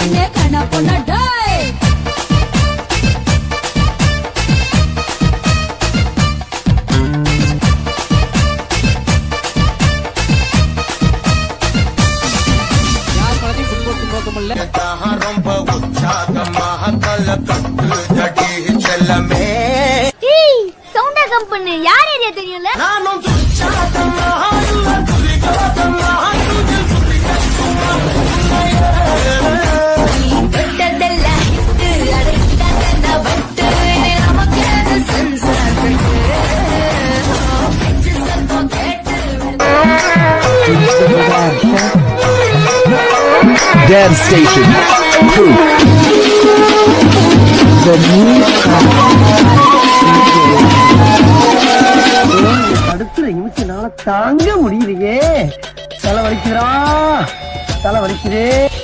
கண்ணே கண்ணா பொண்ணா டேய் யார் படத்தையும் பின்பற்றும் நோக்கமல்ல ரொம்ப உற்சாகமாக கலக்கட்டு ஜடி செல்லமே ஏய் சவுண்டா கம்பெனி யார் ஏரியா தெரியும்ல நானும் உற்சாகமாக துரிதமாக தொட்டதெல்லாம் ஹிட்டு அடைக்காத பட்டு நமக்கு சென்சார் கேட்டு Dad Station. Crew. The new அடுத்த நிமிஷம் தாங்க முடியலையே தலை வலிக்கிறா தலை வலிக்குதே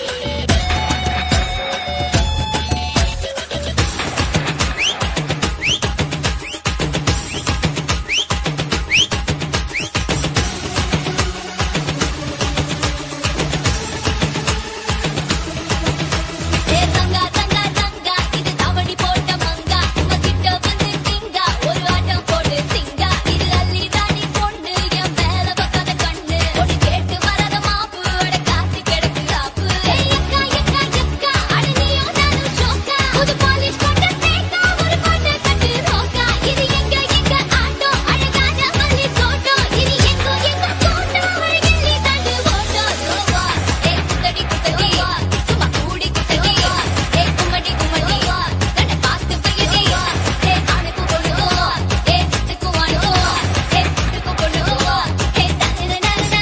ஏ தங்கா தங்கா தங்கா இது தவடி போட்ட மங்கா உங்ககிட்ட வந்து திங்கா ஒரு ஆட்டம் போட்டு சிங்கா இது அள்ளி தாடி பொண்ணு என் மேல பக்காத கண்ணு ஒண்ணு கேட்டு வராத மாப்பு அட காத்து கிடக்கு காப்பு ஏய் அக்கா அக்கா அக்கா அட நீயும் நானும் ஷோக்கா புது பாலிஷ் போட்ட தேக்கா ஒரு பாட்டு கட்டு ரோக்கா இது எங்க எங்க ஆட்டோ அழகான மல்லி தோட்டம் இது எங்க எங்க தோட்டம் அழகில்லி தண்டு ஓட்டம் ரோவா ஏ குத்தடி குத்தடி சும்மா கூடி குத்தடி ஏ கும்மடி கும்மடி கண்ண பார்த்து பிரியடி ஏ ஆணுக்கு பொண்ணு ஏ சிட்டுக்கு வாணு ஏ சிட்டுக்கு பொண்ணு ஏ தனன நனன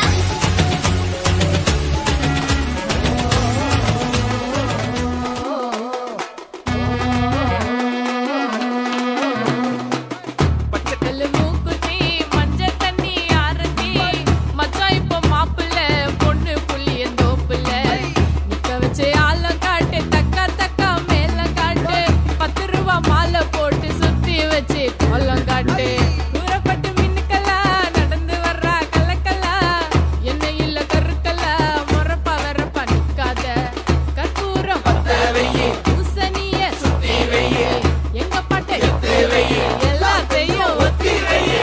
பச்சைக்கல்லு மூக்குத்தி, மஞ்சள் தண்ணி ஆரத்தி. மச்சான் இப்ப மாப்பிள்ளை, பொண்ணு புளியந்தோப்புல. நிக்க வச்சு ஆளம் காட்டு, தக்கா தக்கா மேளம் காட்டு. பத்து ரூபா மாலை போட்டு சுத்தி வச்சு கோலம் காட்டு. தூரப்பட்டு மின்னுக்கலா, நடந்து வர்றா கலக்கலா. என்ன இல்ல கருக்கலா, முறப்பா வெறப்பா நிக்காத. கற்பூரம் பத்த வையி, பூசணிய சுத்தி வையி. எங்க பாட்டு எல்லாத்தையும் ஒத்தி வையி.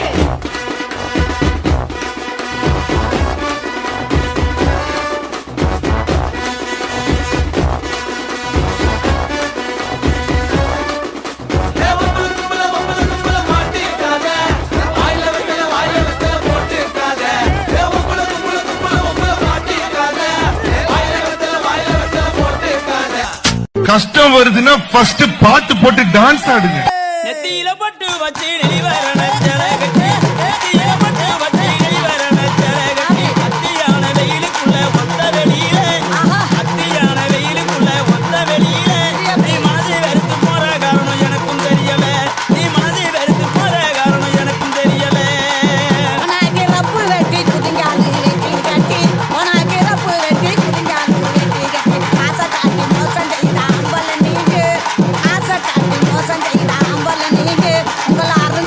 கஷ்டம் வருதுன்னா ஃபர்ஸ்ட் பாட்டு போட்டு டான்ஸ் ஆடுங்க நெத்தியில பட்டு வச்சு நெளிவர நச்சர கட்டி நெத்தியில பட்டு வச்சு நெளிவர நச்சர கட்டி அத்தியான வெயிலுக்குள்ள ஒத்த வெளியில அத்தியான வெயிலுக்குள்ள ஒத்த வெளியில நீ மனதை வெறுத்து போற காரணம் எனக்கும் தெரியல நீ மனதை வெறுத்து போற காரணம் எனக்கும் தெரியல உனக்கு ரப்பு வெட்டி குதிங்காலு வெட்டி கட்டி உனக்கு ரப்பு வெட்டி குதிங்காலு வெட்டி கட்டி ஆசை காட்டி மோசம் செய்த அம்பல நீங்க ஆசை காட்டி மோசம் செய்த அம்பல நீங்க உங்களை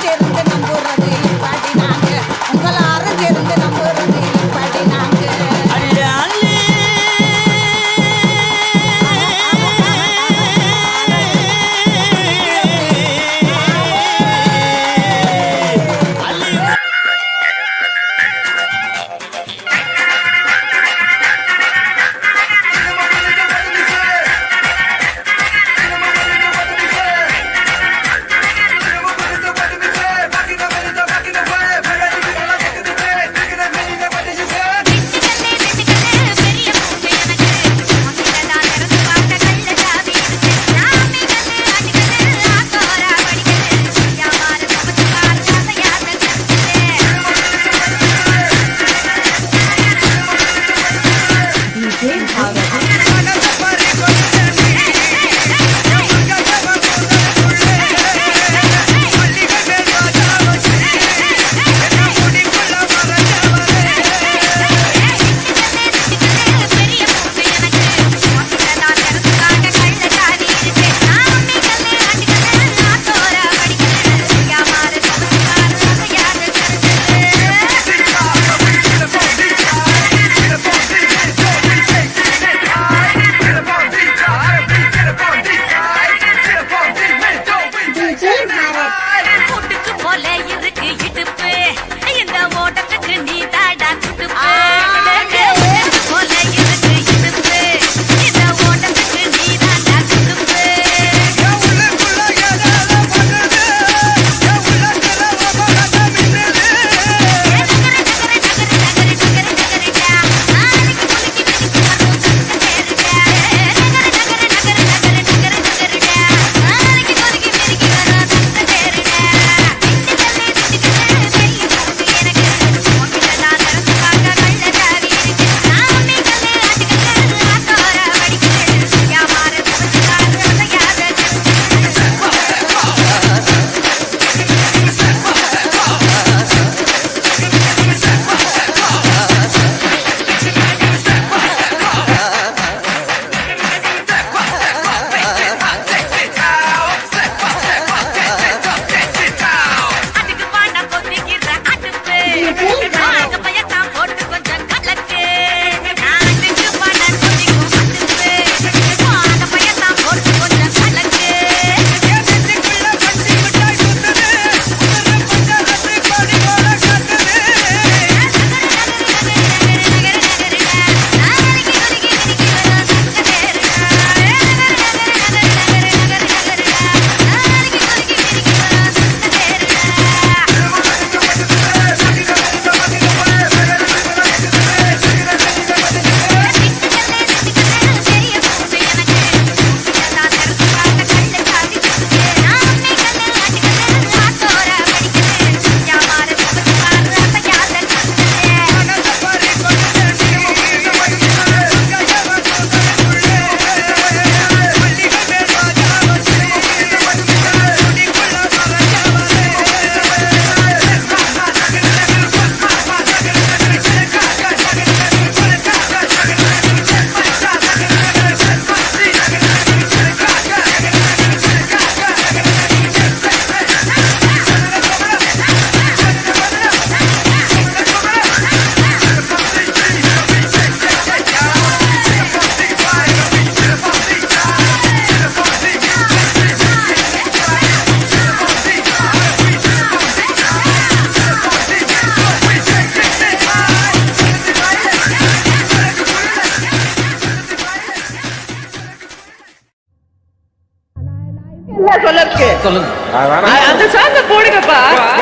சொல்லக்கு சொல்லுங்க அந்த சாங்க போடுங்கப்பா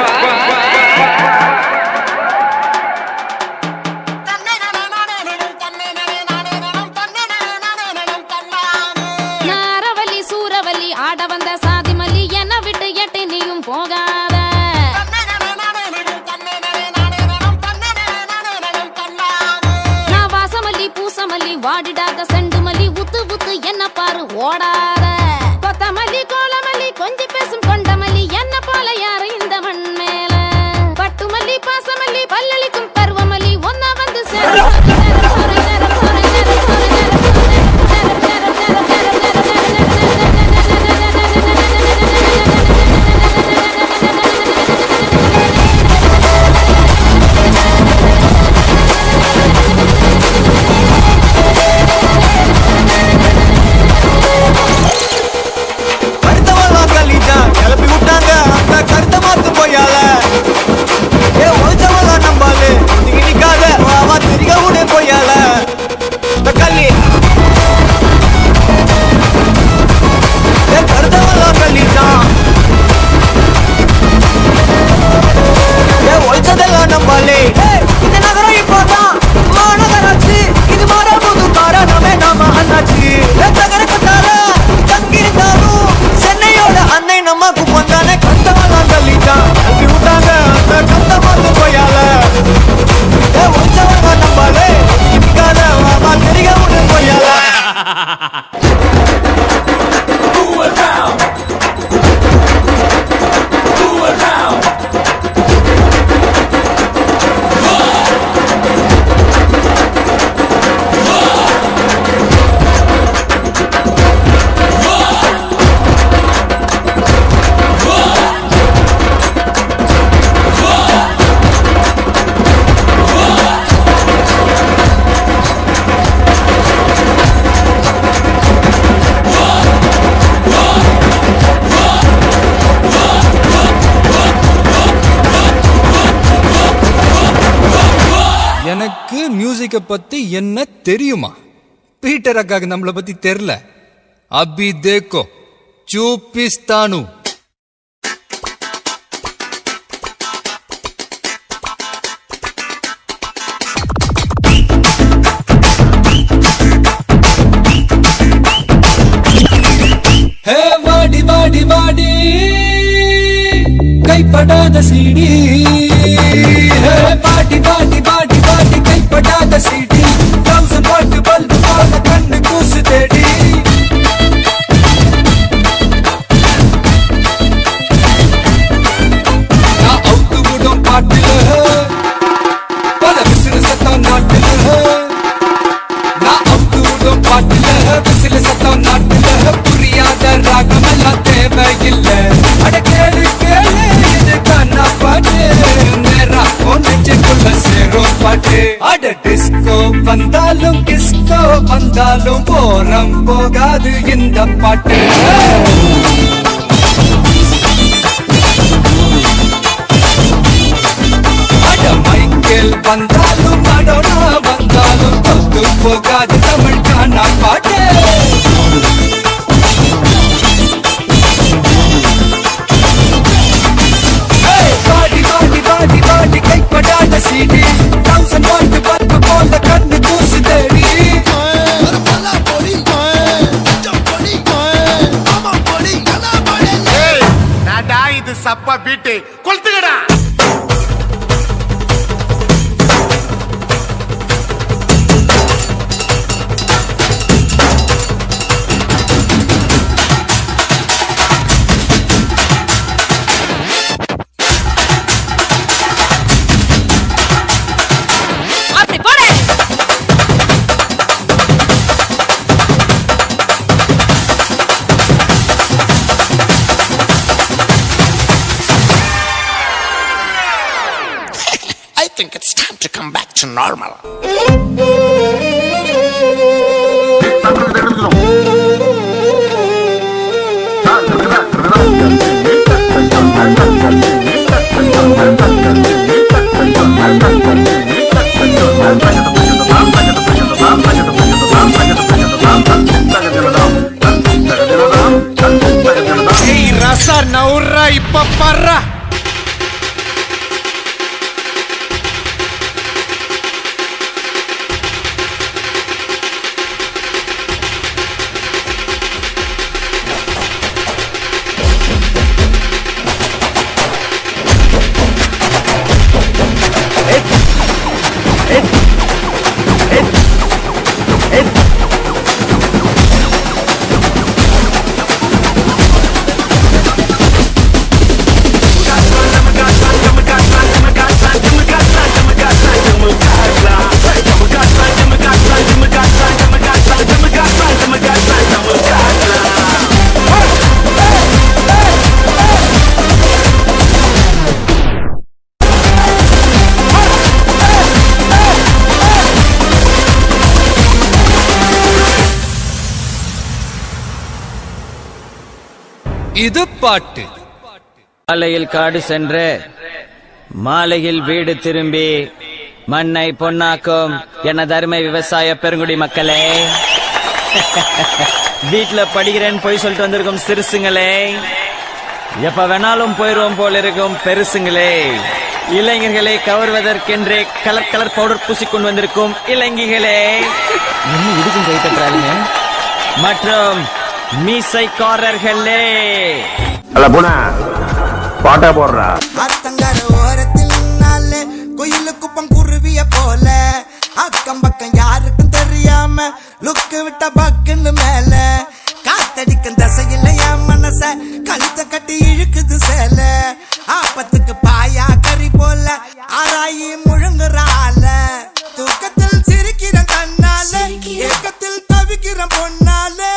நாரவல்லி சூரவல்லி ஆட வந்த சாதி மல்லி என்ன விட்டு எட்டு நீயும் போகாத நான் வாசமல்லி பூசமல்லி வாடிடாத செண்டு மல்லி உத்து உத்து என்ன பாரு ஓடாத கொத்தமல்லி கோலமல்லி கொஞ்சி பேசும் கொண்டமல்லி என்ன போல யாரு இந்த மண் மேல பட்டுமல்லி பாசமல்லி பல்லளிக்கும் பருவமல்லி ஒன்னா வந்து சேர கருத்தவெல்லாம் கல்லிட்டான் கிளப்பி விட்டாங்க அந்த கருத்த மாத்து போயால ஏ ஒழிச்சவெல்லாம் நம்பாலு நீங்க நிக்காத வா திரிக விடு போயால இந்த கல்லி ஏ கருத்தவெல்லாம் கல்லிட்டான் ஏ ஒழிச்சதெல்லாம் நம்பாலே இந்த நகரம் இப்போதான் மாநகராட்சி இது மாறபோது காரணமே நாம அண்ணாச்சி ஏ தகர கட்டால தங்கியிருந்தாலும் சென்னையோட அன்னை நமக்கு வந்தானே கந்தவெல்லாம் தள்ளிட்டான் தள்ளி விட்டாங்க அந்த கந்த மாத்து போயால ஏ ஒழிச்சவங்க நம்பாலே நிக்காத வா தெரிய விடு போயால எனக்கு மியூசிக்கை பத்தி என்ன தெரியுமா பீட்டர் அக்காக்கு நம்மளை பத்தி தெரியல அபி தேக்கோ చూపిస్తాను ஹே வாடி வாடி வாடி கைப்படாத சீடி ஹே பாட்டி பாட்டி பாட்டி பாட்டி கைப்படாத சீடி தௌசண்ட் பாட்டு பல்பு போல கண்ணு கூசு தேடி நான் அவுத்து விடும் பாட்டுல பல விசிறு சத்தம் நாட்டுல நான் அவுத்து விடும் பாட்டுல விசிறு சத்தம் நாட்டுல புரியாத ராகம் எல்லாம் தேவையில்லை அட கேளு கேளு இது கண்ணா பாட்டு நேரா நெஞ்சுக்குள்ள சேரும் பாட்டு அட டிஸ்கோ வந்தாலும் கிஸ்கோ வந்தாலும் போரம் போகாது இந்த பாட்டு அட மைக்கேல் வந்தாலும் மடோனா வந்தாலும் தொத்து போகாது தமிழ் காணா பாட்டு ஏய், பாடி பாடி பாடி பாடி கைப்படாத சீடி தௌசண்ட் வாட்டு பல்பு போல கண்ணு தூசு தேடி நாடா இது சப்பா பீட்டு கொளுத்துக்கடா அப்படி போடு I think it's time to come back to normal. இது பாட்டு காலையில் காடு சென்று மாலையில் வீடு திரும்பி மண்ணை பொன்னாக்கும் எனது அருமை விவசாய பெருங்குடி மக்களே வீட்ல படிக்கிறேன்னு போய் சொல்லிட்டு வந்திருக்கும் சிறுசுங்களே எப்ப வேணாலும் போயிருவோம் போல இருக்கும் பெருசுங்களே இளைஞர்களை கவர்வதற்கென்றே கலர் கலர் பவுடர் பூசிக்கொண்டு வந்திருக்கும் இளைஞர்களே என்ன இதுக்கும் கை தட்டுறாங்க மற்றும் மீசைக்காரர்களே அல்ல பூனா பாட்டா போடுறா அத்தங்கர ஓரத்தில் நாளே குயிலு குப்பம் குருவிய போல அக்கம் பக்கம் யாருக்கும் தெரியாம லுக்கு விட்ட பக்குன்னு மேல காத்தடிக்கும் தசையில என் மனச கழுத்த கட்டி இழுக்குது சேல ஆப்பத்துக்கு பாயா கறி போல ஆராயி முழுங்குறால தூக்கத்தில் சிரிக்கிறேன் தன்னால ஏக்கத்தில் தவிக்கிறேன் பொன்னாலே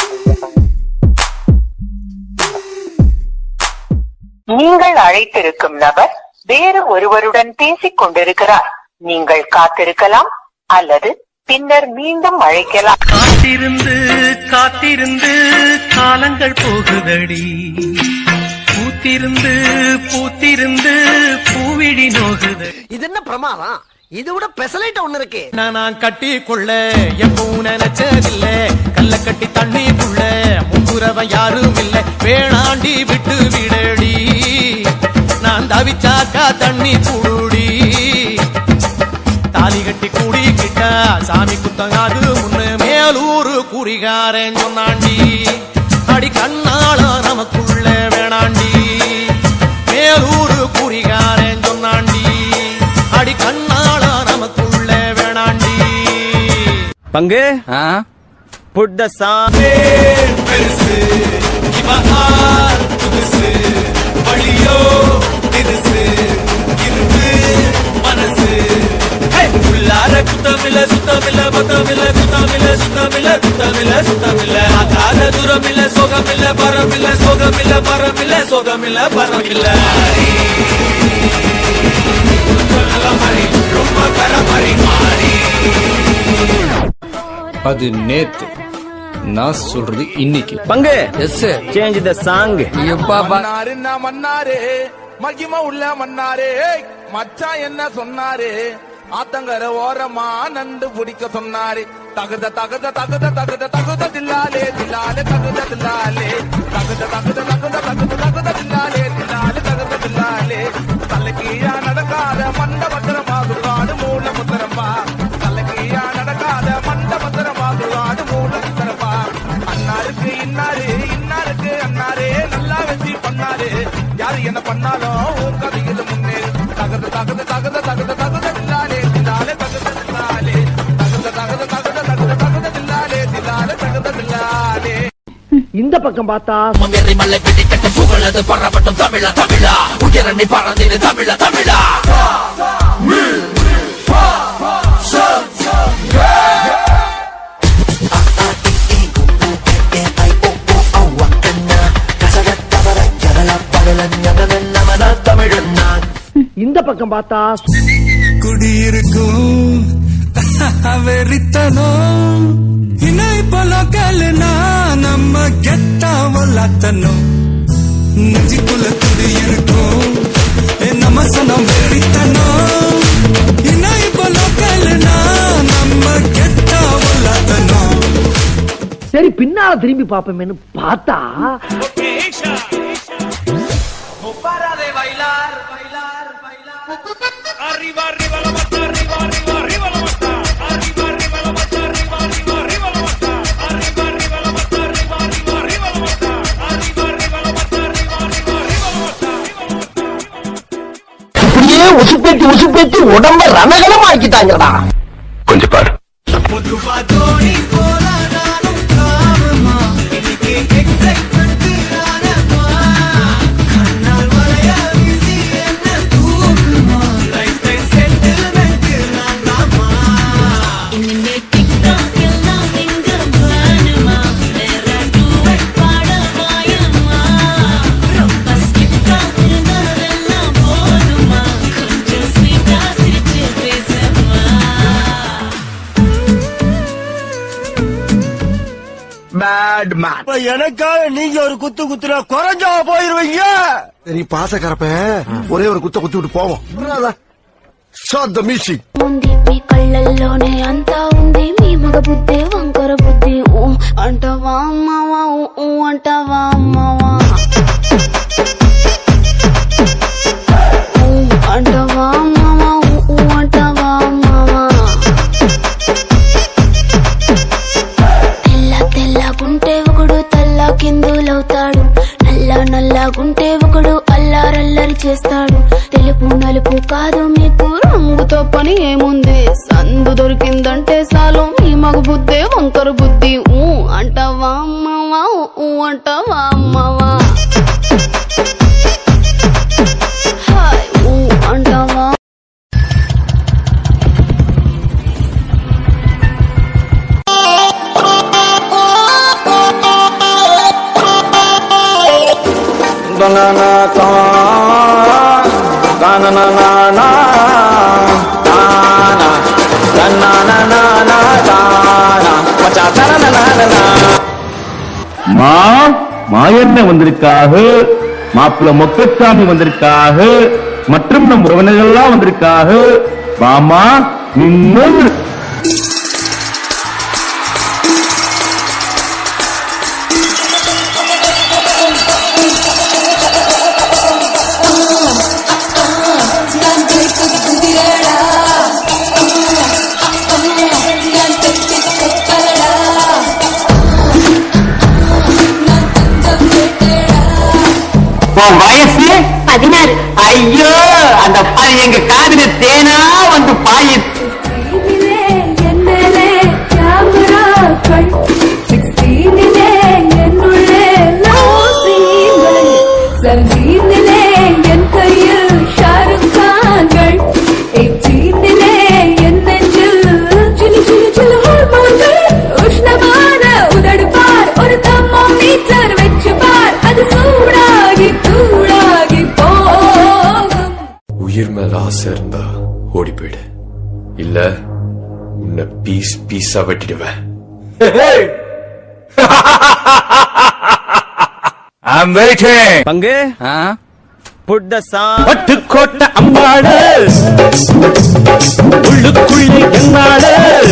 நீங்கள் அழைத்திருக்கும் நபர் வேறு ஒருவருடன் பேசிக் கொண்டிருக்கிறார் நீங்கள் காத்திருக்கலாம் அல்லது பின்னர் மீண்டும் அழைக்கலாம் காத்திருந்து காத்திருந்து காலங்கள் போகுதடி பூத்திருந்து பூத்திருந்து பூவிழி நோகுது இது என்ன பிரமாதம் இது விட பெசலைட் ஒண்ணு இருக்கு நான் கட்டி கொள்ள எப்பவும் நினைச்சதில்ல கல்ல கட்டி தண்ணிக்குள்ள முக்குறவன் யாரும் இல்ல வேணாண்டி விட்டு விடடி நான் தவிச்சாக்கா தண்ணி குடுடி தாலி கட்டி கூடிக்கிட்டா சாமி குத்தங்காது முன்னு மேலூரு குறிகாரன் சொன்னாண்டி அடி கண்ணால நமக்குள்ள வேணாண்டி மேலூரு குறிகாரன் சொன்னாண்டி அடி கண்ணால நமக்குள்ள வேணாண்டி பங்கு புட் த சாங் பெருசு இவஹார் புதுசு வழியோ திருசு இருப்பு மனசு உள்ளார குத்தமில்ல சுத்தமில்ல பத்தமில்ல குத்தமில்ல சுத்தமில்ல குத்தமில்ல சுத்தமில்ல ஆகாத தூரமில்ல சோகமில்ல பரமில்ல சோகமில்ல பரமில்ல சோகமில்ல பரமில்ல ரொம்ப கரமறி மாறி அது நேத்து நான் சொல்றது இன்னைக்கு பங்கு எஸ் சேஞ்ச் த சாங் மன்னாரு என்ன மன்னாரு மகிம உள்ள மன்னாரு ஏய், மச்சான் என்ன சொன்னாரு ஆத்தங்கர ஓரமா நண்டு பிடிக்க சொன்னாரு தகுத தகுத தகுத தகுத தகுத தில்லாலே தில்லாலே தகுத தில்லாலே தகுத தகுத தகுத தகுத தகுத தில்லாலே தில்லாலே தகுத தில்லாலே தலைக்கீழா நடக்காத மண்ட பத்திரமா சுடுகாடு மூல முத்திரமா தலைக்கீழா நடக்காத மண்ட பத்திரமா சுடுகாடு மூல முத்திரமா அண்ணாருக்கு இன்னாரு இன்னாருக்கு அண்ணாரே நல்லா வச்சு பண்ணாரு யாரு என்ன பண்ணாலும் உன் கதையில முன்னேறு தகுத தகுத தகுத தகுத தகுத தில்லாலே தில்லாலே தகுத தில்லாலே தகுத தகுத தகுத தகுத தகுத தில்லாலே தில்லாலே தகுத தில்லாலே இந்த பக்கம் பார்த்தா மங்கரை மல்லை பிடிக்கட்டும் புகழது பரப்பட்டும் தமிழா தமிழா உயரணி பறந்திரு தமிழா தமிழா இந்த பக்கம் பார்த்தா குடியிருக்கும் வெறித்தனம் இணை பலக்கல்னா நம்ம கெட்டா வல்லாத்தனும் நெஞ்சிக்குள்ள குடியிருக்கும் ஏ நம்ம சனம் வெறித்தனம் இணை பலக்கல்னா நம்ம கெட்டா வல்லாத்தனும் சரி பின்னால திரும்பி பாப்போமேனு பார்த்தா Parade bailar, bailar, bailar. Arriba, arriba la mata, arriba, arriba, arriba la mata. Arriba, arriba la mata, arriba, arriba, arriba la mata. Arriba, arriba la mata, arriba, arriba, arriba la mata. Arriba, arriba la mata, arriba, arriba, arriba la mata. இப்படியே உசுப்பேத்தி உசுப்பேத்தி உடம்ப ரணகலம் ஆக்கிட்டாங்கடா கொஞ்சம் பாரு பொதுவா தோணி போல நானும் காமமா. இன்னைக்கு excitement ஆனமா. கண்ணால் வளைய வீசி என்ன தூக்குமா. Lifetime settlement நான் தாமா. இனிமே டிக்டாக் எல்லாம் எங்க வேணுமா வேற டூவெட் பாட வாயமா ரொம்ப ஸ்ட்ரிக்டா இருந்ததெல்லாம் போதுமா கொஞ்சம் ஸ்வீட்டா சிரிச்சு பேசமா dead man. எனக்காக நீங்க ஒரு குத்து குத்துனா குறைஞ்சா போயிருவீங்க நீ பாசக்கரப்ப ஒரே ஒரு குத்த குத்தி விட்டு போவோம் Start the music. ఉంది మీ కళ్ళల్లోనే అంతా ఉంది మీ మగ బుద్ధి వంకర బుద్ధి ఊ అంటావా అమ్మవా ఊ ఊ అంటావా అమ్మవా ఊ అంటావా అమ్మవా ఊ ఊ అంటావా అమ్మవా తెల్ల తెల్లగుంటే ఒకడు తెల్ల కిందులవుతాడు నల్ల నల్లగుంటే ఒకడు అల్లారల్లరి చేస్తాడు తెలుపు నలుపు కాదు మీకు రంగుతో పని ఏముంది సందు దొరికిందంటే చాలు మీ మగ బుద్ధే వంకర బుద్ధి ఊ అంటావా అమ్మవా ఊ అంటావా అమ్మవా హాయ్ ఊ అంటావా Banana con, banana na na, na na, na na na na na na, மச்சா தன na na na na. மா மாயண்ண வந்திருக்காக மாப்பிள்ள மொக்கச்சாமி வந்திருக்காக மற்றும் நம் உறவினர்கள் எல்லாம் வந்திருக்காக வாமா நின்னு உன் வயசு பதினாறு ஐயோ அந்த பாய் எங்க காதுல தேனா வந்து பாயுது ஒரு தர்மோமீட்டர் வச்சு பார் அது சூடாகி தூளாகி போகும் உயிர் மேல ஆசை இருந்தா ஓடி போயிடு இல்ல உன்னை பீஸ் பீஸா வெட்டிடுவேன் I'm waiting. பங்கு புட் த சாங் பட்டுக்கோட்டை அம்மாடு உள்ளுக்குள்ளே என்னாடு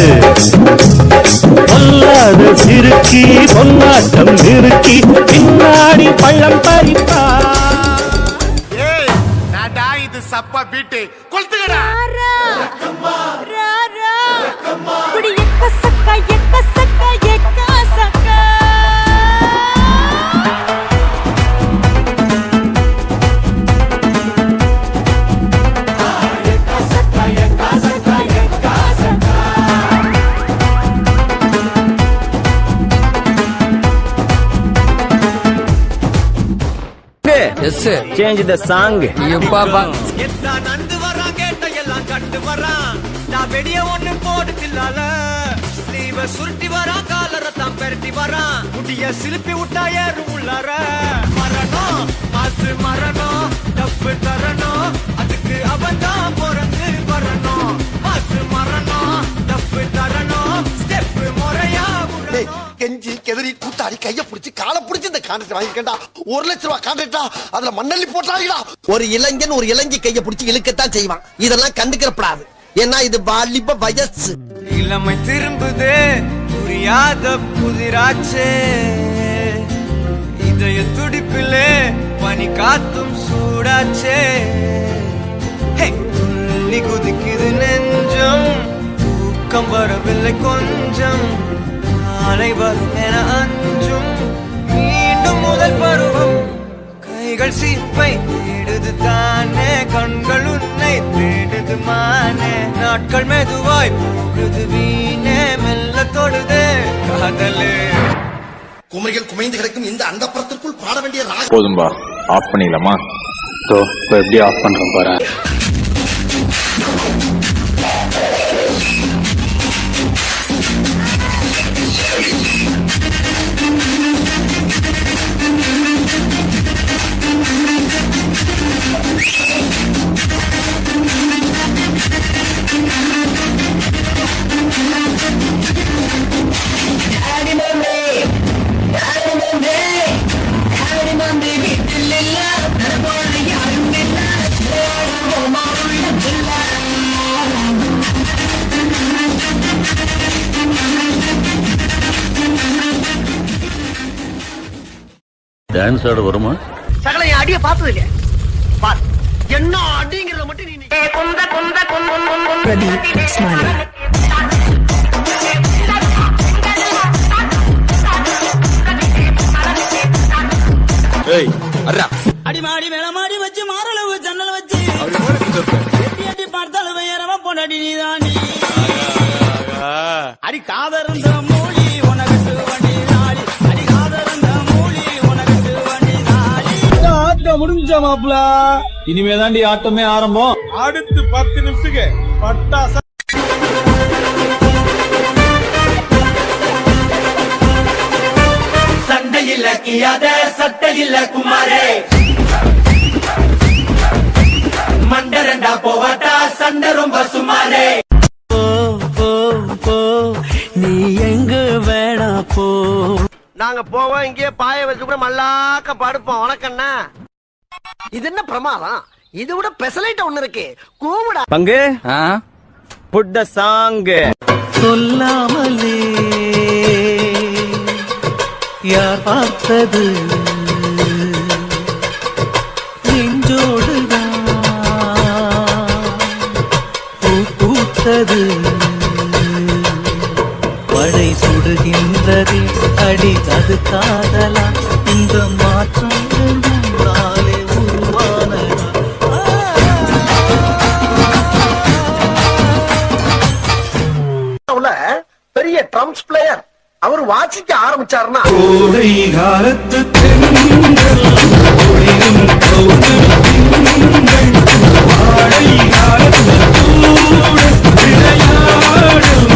பொல்லாத சிறுக்கி பொன்னாட்டம் நிறுக்கி பின்னாடி பள்ளம் பறிப்பா ஏய் நாடா இது சப்ப பீட்டு கொளுத்துக்கடா எஸ் சேஞ்ச் த சாங் எப்பா எத்தான் நந்து வரான் கேட்ட எல்லாம் கட்டு வரான் நான் வெடிய ஒண்ணு போட்டு தில்லால ஸ்லீவ சுருட்டி வரான் காலர தான் பெரட்டி வரான் முடிய சிலுப்பி விட்டா ஏறும் உள்ளார மரணம் மாசு மரணம் டப்பு தரணும் அதுக்கு அவன் தான் பிறந்து வரணும் மாசு மரணம் டப்பு தரணும் ஸ்டெப் முறையா டேய், கெஞ்சி கெதறி கூத்தாடி கைய புடிச்சு காலை புடிச்சு இந்த கான்ட்ராக்ட் வாங்கிருக்கேன்டா ஒரு லட்சம் ரூபாய் கான்ட்ராக்டா அதுல மண்ணள்ளி போட்டாங்கடா ஒரு இளைஞன் ஒரு இளைஞி கைய புடிச்சு இழுக்கத்தான் செய்வான் இதெல்லாம் கண்டுக்கிறப்படாது ஏன்னா இது வாலிப வயசு இளமை திரும்புதே புரியாத புதிராச்சே இதய துடிப்பிலே பனி காத்தும் சூடாச்சே ஹே, துள்ளி குதிக்குது நெஞ்சம் தூக்கம் வரவில்லை கொஞ்சம் நாளை வரும் என அஞ்சும் மீண்டும் முதல் பருவம் கைகள் சீப்பை தேடுது தானே கண்கள் உன்னை தேடுது மானே நாட்கள் மெதுவாய் போகுது வீணே மெல்ல தொடுதே காதலே குமரிகள் குமைந்து கிடக்கும் இந்த அந்த புறத்திற்குள் பாட வேண்டிய ராக போதும்பா ஆஃப் பண்ணிடலாமா ஸோ இப்போ எப்படி ஆஃப் பண்றோம் பாரு Animal டான்ஸ் ஆட வருமா சகல என் அடிய பார்த்தது இல்லையா பார் என்ன அடிங்கிறத மட்டும் நீ குந்த குந்த ஏய் அர்ரா அடி மாடி மேல மாடி வச்சு மாரளவு ஜன்னல் வச்சு எட்டி எட்டி பார்த்தாலும் வேறவ பொண்டாடி நீதாண்டி அடி காதருந்த மூலி உனக்கு வண்டி நாடி அடி காதருந்த மூலி உனக்கு வண்டி நாடி ஆட்டம் முடிஞ்ச மாப்ள இனிமே தாண்டி ஆட்டமே ஆரம்பம் அடுத்து பத்து நிமிஷத்துக்கு பட்டாச சண்டையில் கியாத சட்டையில் குமாரே மண்டரண்டா போவாட்டா சண்டை ரொம்ப சுமாரே நீ எங்க வேணா போ நாங்க போவோம் இங்கே பாய வச்சு கூட மல்லாக்க படுப்போம் வணக்கண்ணா இது என்ன பிரமாதம் இது விட பெசலைட் ஒண்ணு இருக்கு கூவுடா பங்கு புட் த சாங் சொல்லாமலே யார் பார்த்தது நெஞ்சோடுதான் பூ பூத்தது மழை சுடுகின்றது அடி அது காதலா இந்த மாற்றங்கள் உன்னாலே உருவானதா உள்ள பெரிய ட்ரம்ஸ் பிளேயர் அவர் வாசிக்க ஆரம்பிச்சாருன்னா கோடை காலத்து தென்றல் ஒளிரும் கௌதம் திங்கள் வாடை காலத்து தூடல் விளையாடும்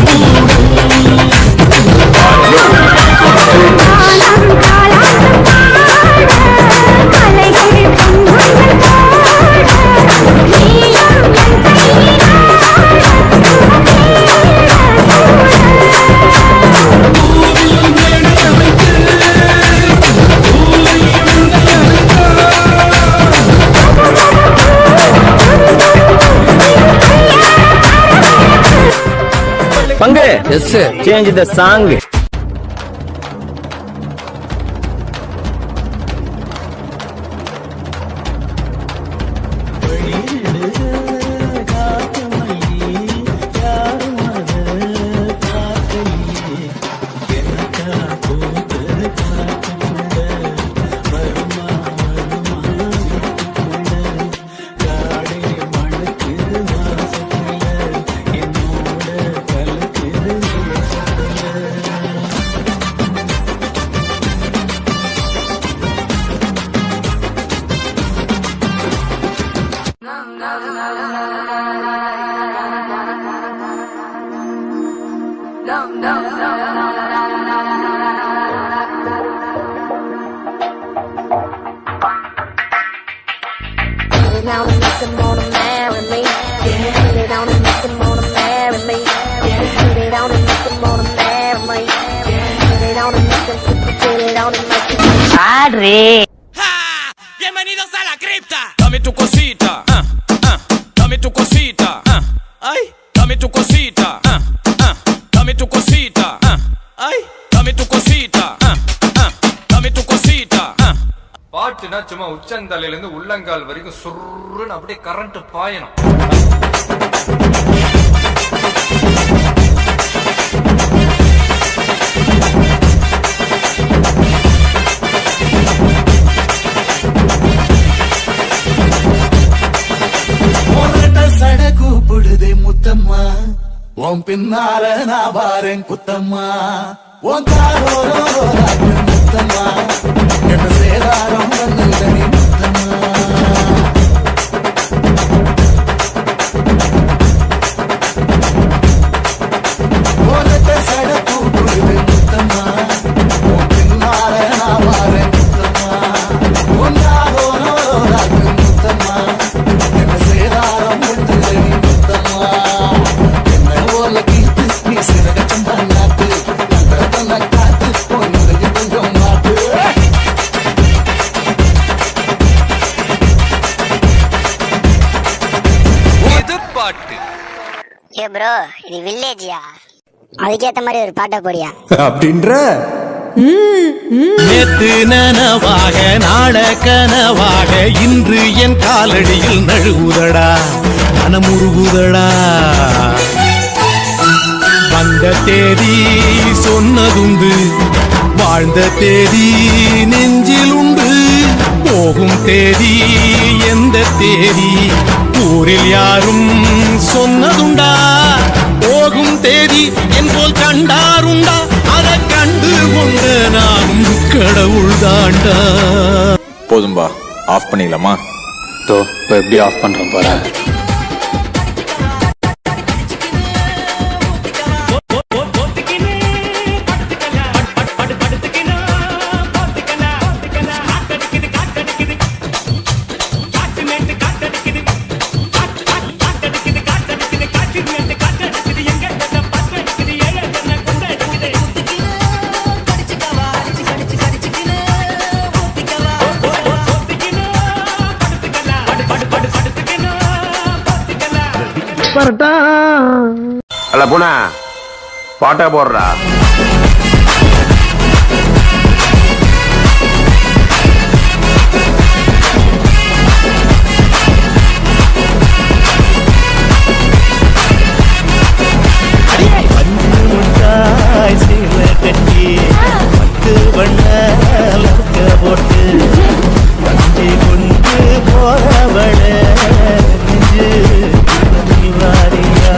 பங்கு yes change the song down and make them wanna marry me. Put it down and make them wanna marry me. Put it down and make them wanna marry me. Put it down and make them put it down and make them. Padre. Bienvenidos a la cripta. Dame tu cosita. ah, ah, Dame tu cosita. ah, Ay. Dame tu cosita. ah, ah, Dame tu cosita. ah, Ay. Dame tu cosita. ah, ah, Dame tu cosita. ah. பாட்டுனா சும்மா உச்சந்தலையில இருந்து உள்ளங்கால் வரைக்கும் சுருன்னு அப்படியே current பாயணும் உன்கிட்ட சட கூப்பிடுதே முத்தம்மா உன் பின்னால நான் வாரேன் குத்தம்மா உன் காரோரோ முத்தம்மா என்ன சேதாரம் வந்துதனி முத்தம்மா உன்கிட்ட சட கூப்பிடுதே முத்தம்மா உன் பின்னால நான் வாரேன் குத்தம்மா உன் காரோரோ முத்தம்மா என்ன சேதாரம் வந்துதனி முத்தம்மா என்ன ஓல கீத்து நீ சிறகச்சம் பண்ணாத்து அந்த காத்து பொண்ணுடைய கொஞ்சம் மாட்டு இது பாட்டு ஏ ப்ரோ இது வில்லேஜியா அதுக்கேத்த மாதிரி ஒரு பாட்டை போடியா அப்படின்ற நேத்து நனவாக நாட கனவாக இன்று என் காலடியில் நழுவுதடா மனமுருகுதடா வந்த தேதி சொன்னதுண்டு வாழ்ந்த தேதி நெஞ்சில் உண்டு போகும் தேதி எந்த தேதி ஊரில் யாரும் சொன்னதுண்டா போகும் தேதி என் போல் கண்டாருண்டா அதை கண்டு கொண்ட நானும் கடவுள் தாண்டா போதும்பா ஆஃப் பண்ணிக்கலாமா தோ இப்போ எப்படி ஆஃப் பண்றோம் பாரு அல்ல பூனா பாட்டா போடுறா முட்டாய் சீல கட்டி பத்து வண்ண லக்க போட்டு கஞ்சி கொண்டு போறவள நெஞ்சு நீ வாரியா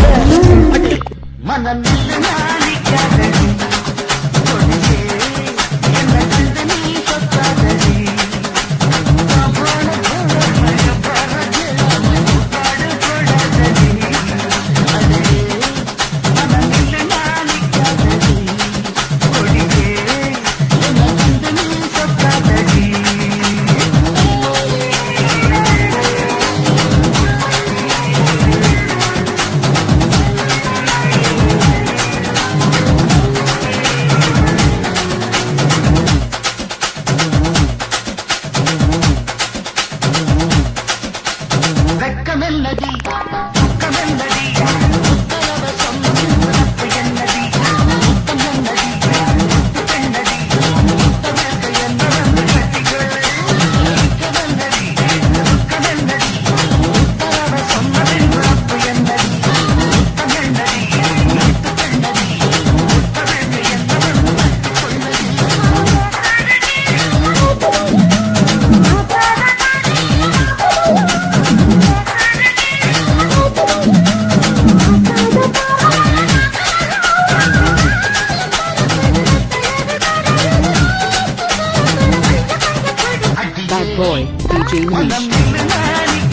Bad boy, DJ Manish.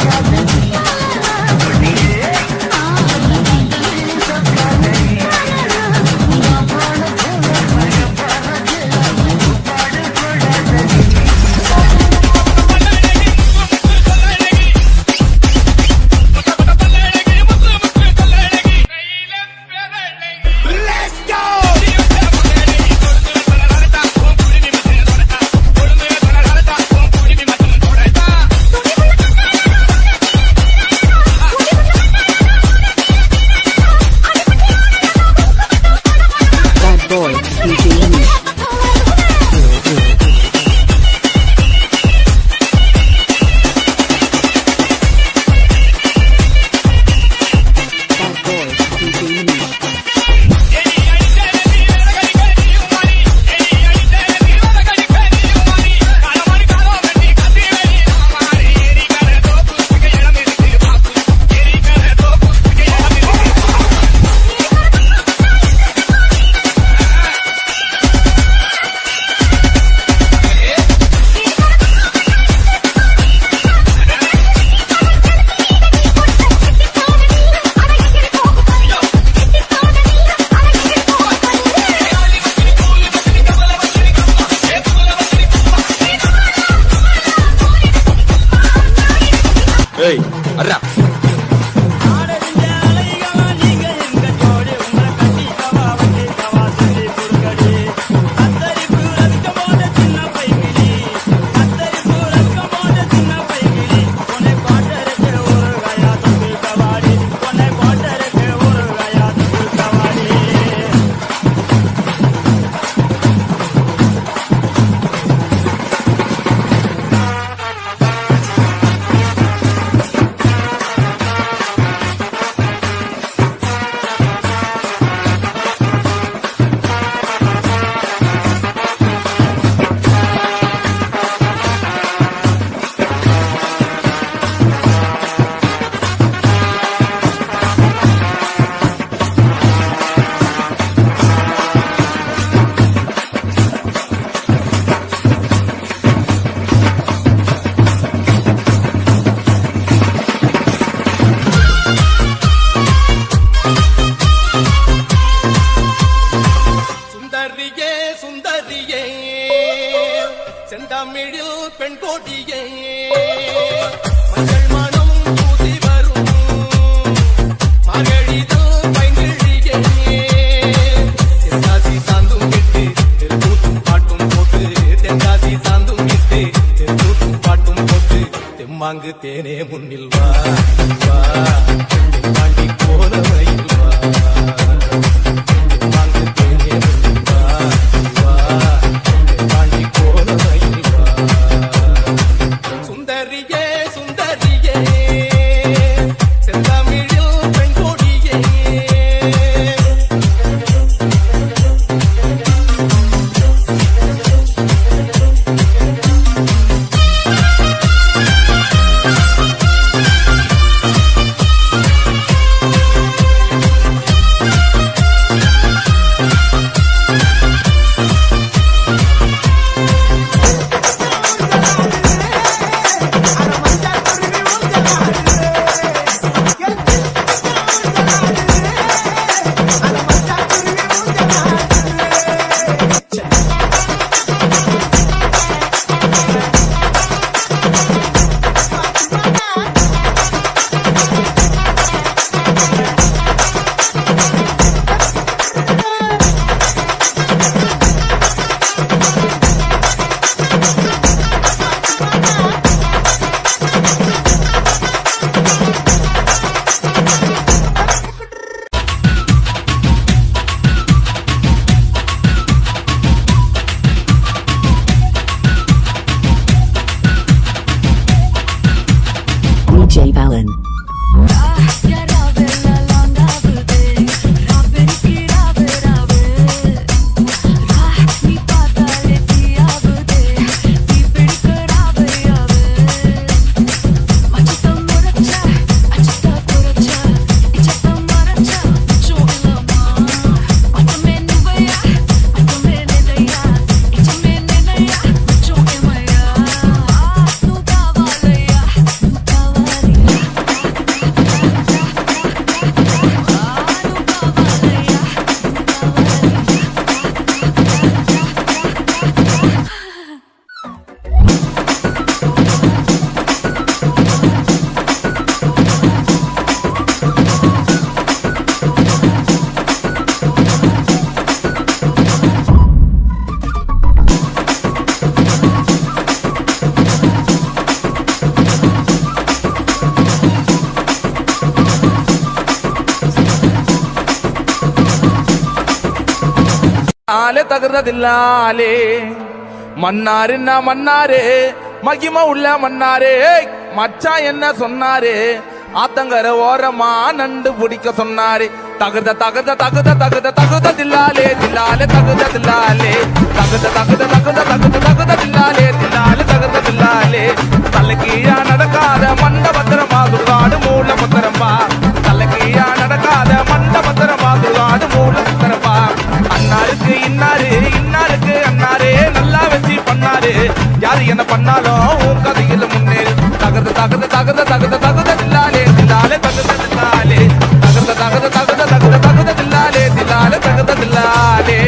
Let's go! செந்தமிழில் பெண் கோட்டியே மஞ்சள் மனம் பூசி வரும் மகளிதல் பைங்கிழியே தென்காசி சாந்தும் விட்டு தெருக்கூத்தும் பாட்டும் போட்டு தென்காசி சாந்தும் விட்டு தெருக்கூத்தும் பாட்டும் போட்டு தெம்மாங்கு தேனே முன்னில் வா வா தெம்மாண்டி போன மயில் வா தெம்மாங்கு தேனே முன்னில் வா வா தெம்மாண்டி போன மயில் வா சுந்தரியே சுந்தரியே செந்தமிழில் பெண் கொடியே DJ Balin. ஆலே தகுறதில்லாலே மன்னாருன்னா மன்னாரே மகிம உள்ள மன்னாரே ஏய், மச்சான் என்ன சொன்னாரு ஆத்தங்கர ஓரமா நண்டு பிடிக்க சொன்னாரு தகுத தகுத தகுத தகுத தகுத தில்லாலே தில்லாலே தகுத தில்லாலே தகுத தகுத தகுத தகுத தகுத தில்லாலே தில்லாலே தகுத தில்லாலே தலை கீழா நடக்காத மண்ட பத்திரமா சுடுகாடு மூல பத்திரமா தலை கீழா நடக்காத மண்ட பத்திரமா சுடுகாடு மூல பத்திரமா அண்ணாருக்கு இன்னாரு இன்னாருக்கு அண்ணாரே நல்லா வச்சு பண்ணாரு யாரு என்ன பண்ணாலும் உன் கதையில முன்னேறு தகுத தகுத தகுத தகுத தகுத தில்லாலே தில்லாலே தகுத தில்லாலே தகுத தகுத தகுத தகுத தகுத தில்லாலே தில்லாலே தகுத தில்லாலே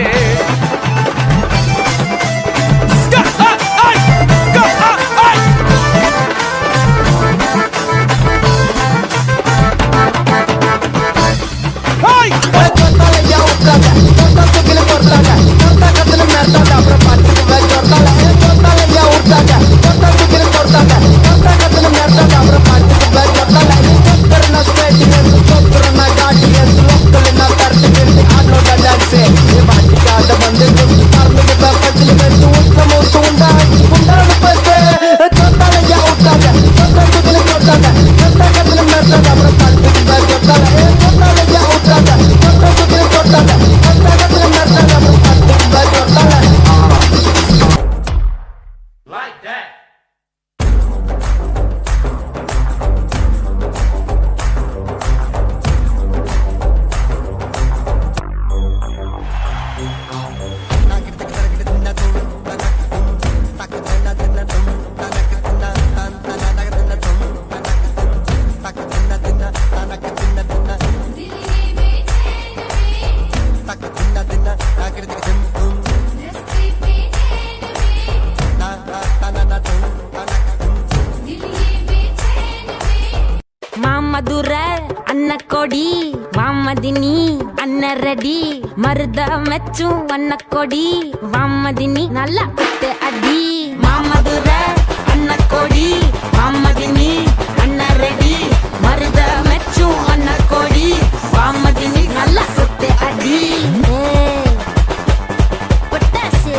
மாமதுரை அன்னக்கொடி வாமதினி அன்னரடி மருத மெச்சும் அன்னக்கொடி வாமதினி நல்லா குத்து அடி மாமதுரை அன்னக்கொடி வாமதினி அன்னரடி மருத மெச்சும் அன்னக்கொடி வாமதினி நல்லா குத்து அடி ஏய், பொட்டாசு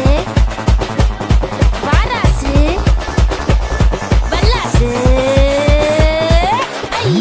வாராசு வல்லாசு ஐ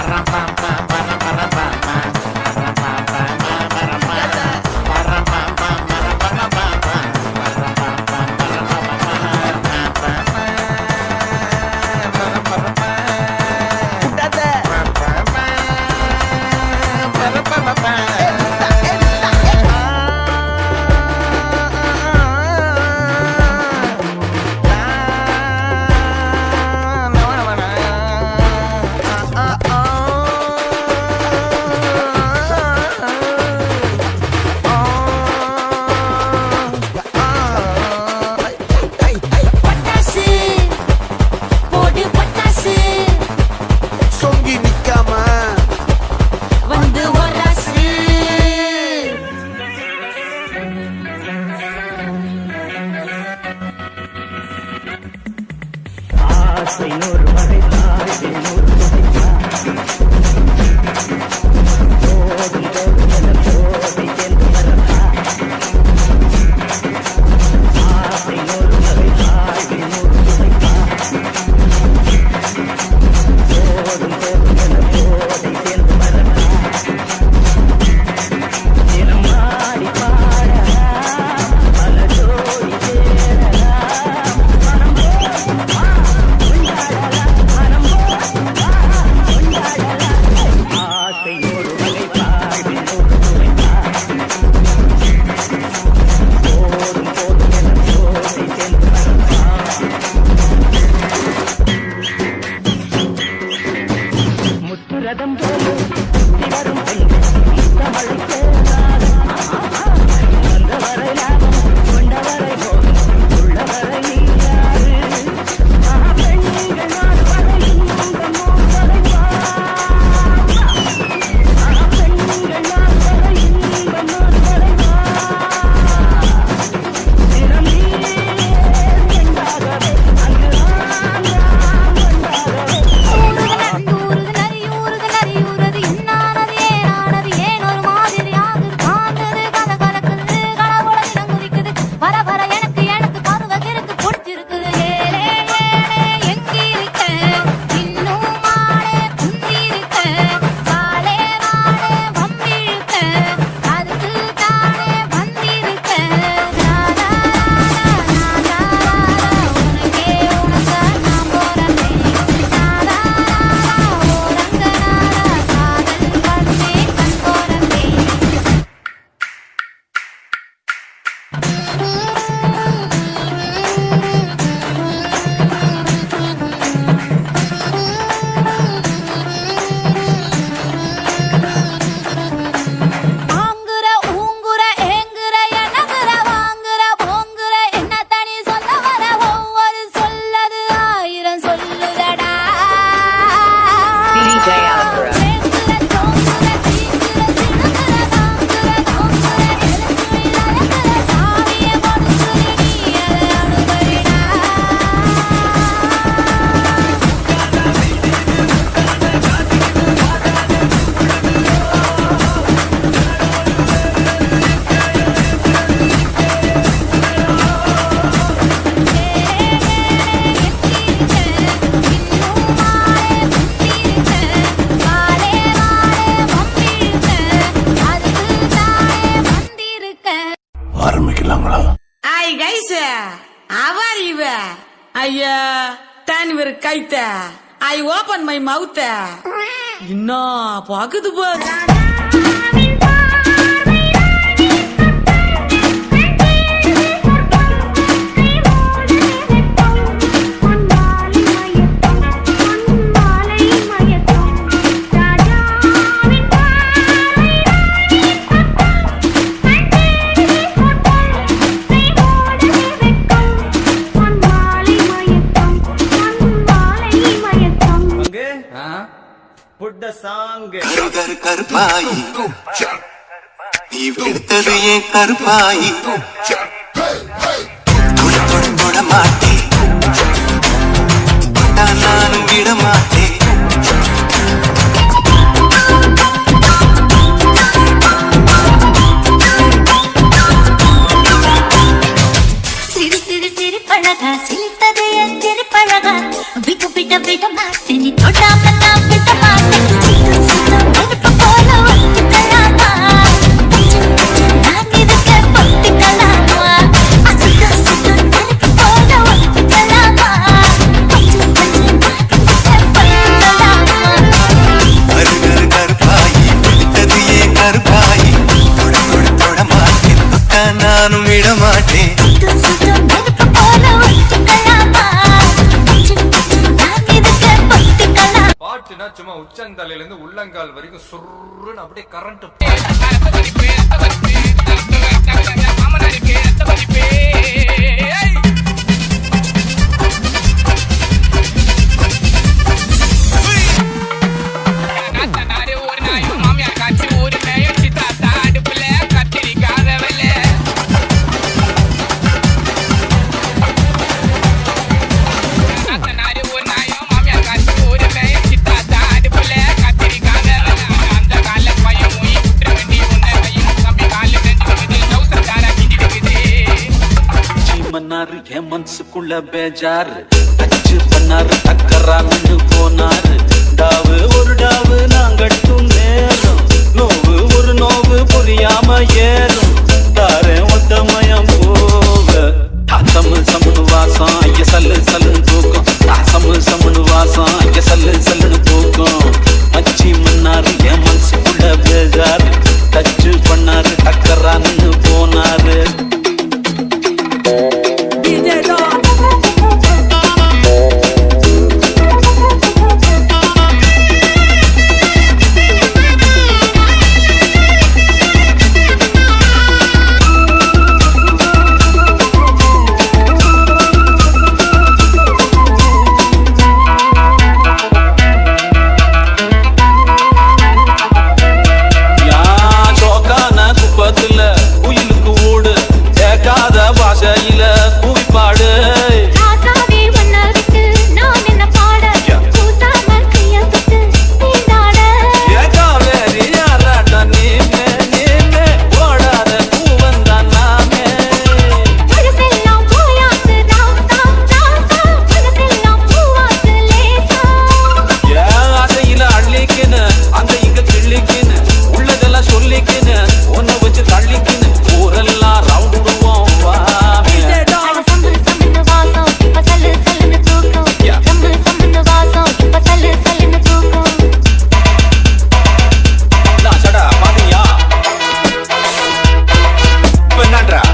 பட்டாசு போடு பட்டாசு சொங்கி நிக்காம வந்து ஒராசு ஆசை நூறு வகை தாழ்ச்சி நூறு போதும் போதும் என போதை சென்று வரப்பா ஆசை நூறு வகை தாழ்ச்சி நூறு சுமைப்பா போதும் போதும் என போதை சென்று வரப்பா தினம் ஆடி பாட பல ஜோடி சேரலாம் மனம் ஆசை ஒரு வகை பாடி நூறு சுமைப்பா போதும் போதும் என போதை சென்று வரப்பா முத்துரதம் போல சுத்தி வரும் பெண்கள் முத்தமழை வந்தவரை லாபம் கொண்டவரை போதும் உள்ளவரை நீயாறு ஆஹா, பெண்கள் வாழ்வதை இன்பம் மோசலை வா. ஆஹா, பெண்கள் வாழ்வதை இன்பம் மோசலை வா. தினம் நீயே சென்றாகவே அங்கு நான் நான் வந்தாகவே ஊருது நரியூருது நரியூரது என்னானது ஏனானது ஏன் ஒரு மாதிரி ஆகுது காந்தது கத கலக்குது கடவுள தினம் குதிக்குது வர வர எனக்கு எனக்கு பருவத்திற்கு பிடிச்சிருக்குது ஏலே ஏலே எங்கிருக்க இன்னும் மாலே குந்திருக்க வாழே வாழே வம்பிழுக்க அதுக்கு தானே வந்திருக்க நானா நானா நானா உனக்கே உனக்கா நான் போறேன் நானா ஆங்குற ஊங்குற ஏங்குற எனங்குற வாங்குற போங்குற என்ன தனி சொல்ல வர ஒவ்வொரு சொல்லது ஆயிரம் சொல்லுதடா DJ Alpha. ஆரம்பிக்கலாங்களா Hi guys, how are you? ஐயா தான் ஒரு கைத்த ஐ ஓபன் மை மவுத்த இன்னும் பாக்குது பாரு புட் த சாங் கரு கருப்பாயி நீ விடுத்தது ஏன் கருப்பாயி தொட தொட தொட மாட்டேன் தொட்டா நானும் விட மாட்டேன் சிறு சிறு சிறு பழகா சிலித்தது என் சிறு பழகா விட்டு விட்ட விட மாட்டேன் நீ தொடாம நான் விட மாட்டேன் சிறு சிறு நெருப்பு போல ஒட்டிக்கலாமா நான் இருக்க பொட்டிக்கலாமா சிறு சிறு நெருப்பு போல ஒட்டிக்கலாமா கொஞ்சம் கொஞ்சம் நான் இருக்க பொட்டிக்கலாமா கரு கரு கருப்பாயி விடுத்தது ஏன் கருப்பாயி தொட தொட தொட மாட்டேன் தொட்டா நானும் விட மாட்டேன் நெருப்பு போல ஒட்டிக்கலாமா கொஞ்சம் கொஞ்சம் நான் இருக்க பொட்டிக்கலாமா பாட்டுனா சும்மா உச்சந்தலையில இருந்து உள்ளங்கால் வரைக்கும் சுருன்னு அப்படியே கரண்ட் மன்னாரு என் மனசுக்குள்ள பேஜாரு அச்சு பண்ணாரு டக்கரான்னு போனாரு டாவு ஒரு டாவு நான் கட்டும் நேரம் நோவு ஒரு நோவு புரியாம ஏறும் தாரேன் ஒத்தமயம் போக தாசமு சமுனு வாசம் ஐய சல்லு சல்லுன்னு தூக்கம் தாசமு சமுனு வாசம் ஐய சல்லு சல்லுன்னு தூக்கம் அச்சி மன்னாரு என் மனசுக்குள்ள பேஜாரு டச்சு பண்ணாரு டக்கரான்னு போனாரு யான் சோக்கான குப்பத்துல குயிலுக்கு ஓடு கேட்காத பாஷையில கூவிப்பாடு ஆசாவே உன்னை விட்டு நான் என்ன பாட கூசாம கைய தொட்டு நீந்தாட ஏகாவேரி யாராட்ட நீமே நீமே ஓடாத பூவந்தான் நாமே மனசெல்லாம் போயாச்சு ராசா ராசா மனசெல்லாம் பூவாச்சு லேசா ஏன் ஆசையில அள்ளிக்கின்னு அங்க இங்க கிள்ளிக்கின்னு உள்ளதெல்லாம் சொல்லிக்கின்னு ஒன்னு வச்சு தள்ளிக்கின்னு ஊரெல்லாம் ரவுண்ட் விடுவோம் வாமே அட சம்பு சம்புன்னு வாசம் இப்ப சல்லு சல்லுன்னு தூக்கம் சம்பு சம்புன்னு வாசம் இப்ப சல்லு சல்லுன்னு தூக்கம் நான் சடா பாத்தியா இப்ப என்னன்றா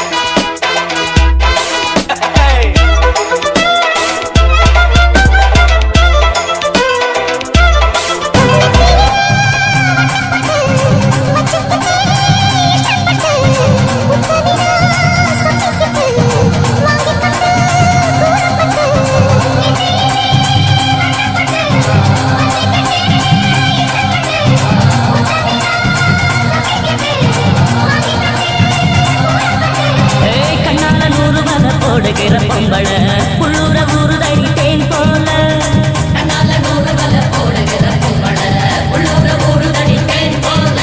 ஏய், கண்ணால நூறு வகை போடுகிற பொம்பள உள்ளூர ஊறுதடி தேன் போல கண்ணால நூறு வகை போடுகிற பொம்பள உள்ளூர ஊறுதடி தேன் போல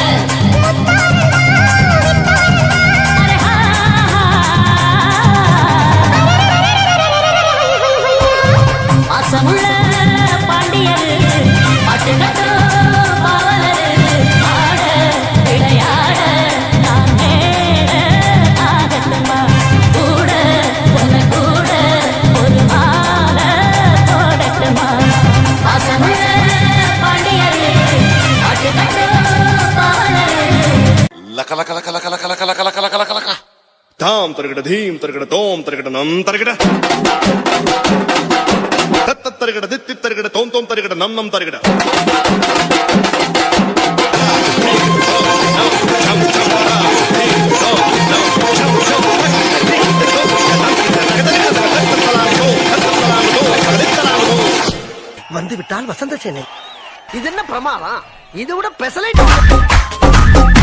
பாசமுள்ள பாண்டியரு பாட்டு கட்டும் பாவலரு ஆட விளையாட நான் மேட ஆகட்டுமா கூட உன்னை கூட ஒரு மாலை போடட்டுமா பாசமுள்ள பாண்டியரு பாட்டு கட்டும் பாவலரு லக்க லக்க லக்க லக்க லக்க லக்க லக்க லக்க லக்க லக்க லக்க தாம் தருகிட தீம் தருகிட தோம் தருகிட நம் தருகிட தத்த தருகிட தித்தி தருகிட தோம் தோம் தருகிட நம் நம் தருகிட வந்து விட்டால் வசந்த சேனை இது என்ன பிரமாதம் இதை விட பெசலைட்